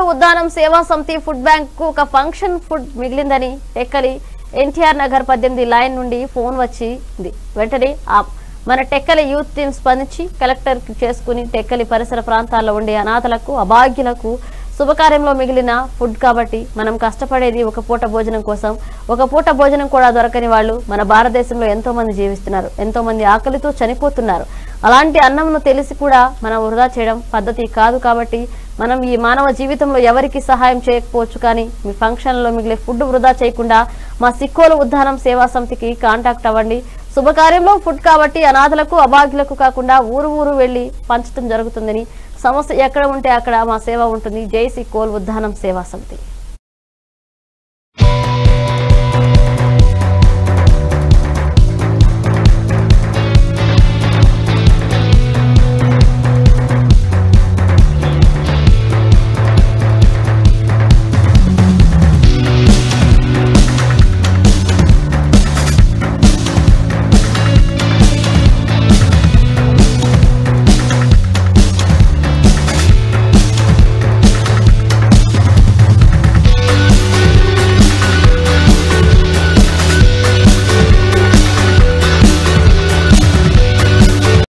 ఉద్దానం సేవా సమితి food bank కు ఒక ఫంక్షన్ ఫుడ్ మిగిలిందని టెక్కలి ఎన్టీఆర్ నగర్ పద్దెనిమిది లైన్ నుండి ఫోన్ వచ్చింది వెంటనే ఆ మన టెక్కలి యూత్ టీం స్పందించి కలెక్టర్ చేసుకుని టెక్కలి పరిసర ప్రాంతాల్లో ఉండే అనాథలకు అభాగ్యులకు శుభకార్యంలో మిగిలిన ఫుడ్ కాబట్టి మనం కష్టపడేది ఒక పూట భోజనం కోసం ఒక పూట భోజనం కూడా దొరకని వాళ్ళు మన భారతదేశంలో ఎంతో మంది జీవిస్తున్నారు ఎంతో మంది ఆకలితో చనిపోతున్నారు అలాంటి అన్నంను తెలిసి కూడా మనం వృధా చేయడం పద్ధతి కాదు కాబట్టి మనం ఈ మానవ జీవితంలో ఎవరికి సహాయం చేయకపోవచ్చు కానీ మీ ఫంక్షన్లో మిగిలే ఫుడ్ వృధా చేయకుండా మా సిక్కోలు ఉద్దానం సేవా సమితికి కాంటాక్ట్ అవ్వండి శుభకార్యంలో ఫుడ్ కాబట్టి అనాథలకు అభాగ్యులకు కాకుండా ఊరు ఊరు వెళ్లి పంచడం జరుగుతుందని సమస్య ఎక్కడ ఉంటే అక్కడ మా సేవ ఉంటుంది జై సిక్కోల్ ఉద్దానం సేవా సమితి